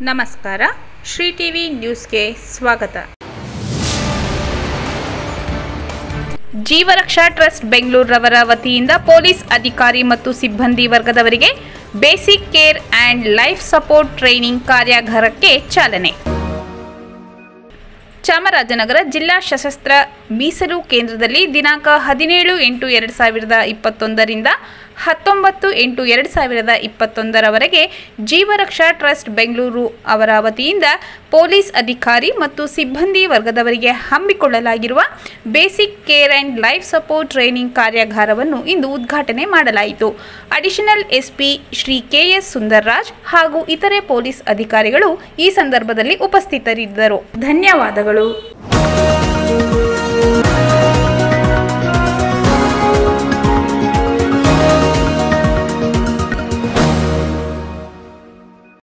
ನಮಸ್ಕಾರ ಶ್ರೀ ಟಿವಿ ನ್ಯೂಸ್ಗೆ ಸ್ವಾಗತ ಜೀವರಕ್ಷಾ ಟ್ರಸ್ಟ್ ಬೆಂಗಳೂರವರ ವತಿಯಿಂದ ಪೊಲೀಸ್ ಅಧಿಕಾರಿ ಮತ್ತು ಸಿಬ್ಬಂದಿ ವರ್ಗದವರಿಗೆ basic care and life support training ಕಾರ್ಯಾಗಾರಕ್ಕೆ ಚಾಲನೆ ಚಾಮರಾಜನಗರ ಜಿಲ್ಲಾ ಸಶಸ್ತ್ರ ಮೀಸಲು ಕೇಂದ್ರದಲ್ಲಿ ದಿನಾಂಕ ಹದಿನೇಳು ಎಂಟು ಎರಡು ಸಾವಿರದ ಇಪ್ಪತ್ತೊಂದರಿಂದ ಹತ್ತೊಂಬತ್ತು ಎಂಟು ಎರಡು ಸಾವಿರದ ಇಪ್ಪತ್ತೊಂದರವರೆಗೆ ಜೀವರಕ್ಷಾ ಟ್ರಸ್ಟ್ ಬೆಂಗಳೂರು ಅವರ ವತಿಯಿಂದ ಪೊಲೀಸ್ ಅಧಿಕಾರಿ ಮತ್ತು ಸಿಬ್ಬಂದಿ ವರ್ಗದವರಿಗೆ ಹಮ್ಮಿಕೊಳ್ಳಲಾಗಿರುವ basic care and life support training ಕಾರ್ಯಾಗಾರವನ್ನು ಇಂದು ಉದ್ಘಾಟನೆ ಮಾಡಲಾಯಿತು additional SP Shri KS Sundarraj ಹಾಗೂ ಇತರೆ ಪೊಲೀಸ್ ಅಧಿಕಾರಿಗಳು ಈ ಸಂದರ್ಭದಲ್ಲಿ ಉಪಸ್ಥಿತರಿದ್ದರು ಧನ್ಯವಾದಗಳು